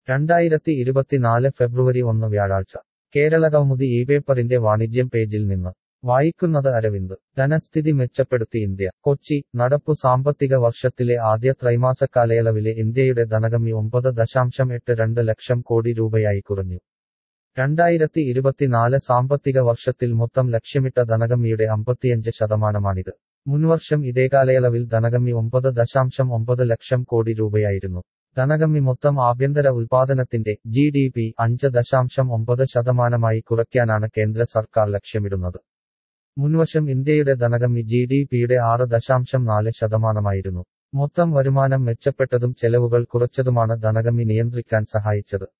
രണ്ടായിരത്തി ഇരുപത്തിനാല് ഫെബ്രുവരി ഒന്ന് വ്യാഴാഴ്ച കേരള കൗമുദി ഈ പേപ്പറിന്റെ വാണിജ്യം പേജിൽ നിന്ന് വായിക്കുന്നത് അരവിന്ദ് ധനസ്ഥിതി മെച്ചപ്പെടുത്തി ഇന്ത്യ കൊച്ചി നടപ്പു സാമ്പത്തിക വർഷത്തിലെ ആദ്യ ത്രൈമാസക്കാലയളവിലെ ഇന്ത്യയുടെ ധനകമ്മി ഒമ്പത് ദശാംശം എട്ട് രണ്ട് ലക്ഷം കോടി രൂപയായി കുറഞ്ഞു രണ്ടായിരത്തി ഇരുപത്തിനാല് സാമ്പത്തിക വർഷത്തിൽ മൊത്തം ലക്ഷ്യമിട്ട ധനകമ്മിയുടെ അമ്പത്തിയഞ്ച് ശതമാനമാണിത് മുൻവർഷം ഇതേ കാലയളവിൽ ധനകമ്മി ഒമ്പത് ദശാംശം ഒമ്പത് ലക്ഷം കോടി രൂപയായിരുന്നു ധനകമ്മി മൊത്തം ആഭ്യന്തര ഉൽപാദനത്തിന്റെ ജി ഡി പി അഞ്ച് ദശാംശം ഒമ്പത് ശതമാനമായി കുറയ്ക്കാനാണ് കേന്ദ്ര സർക്കാർ ലക്ഷ്യമിടുന്നത് മുൻവശം ഇന്ത്യയുടെ ധനകമ്മി ജി ഡി പിയുടെ ആറ് ദശാംശം നാല് ശതമാനമായിരുന്നു മൊത്തം വരുമാനം മെച്ചപ്പെട്ടതും ചെലവുകൾ കുറച്ചതുമാണ് ധനകമ്മി നിയന്ത്രിക്കാൻ സഹായിച്ചത്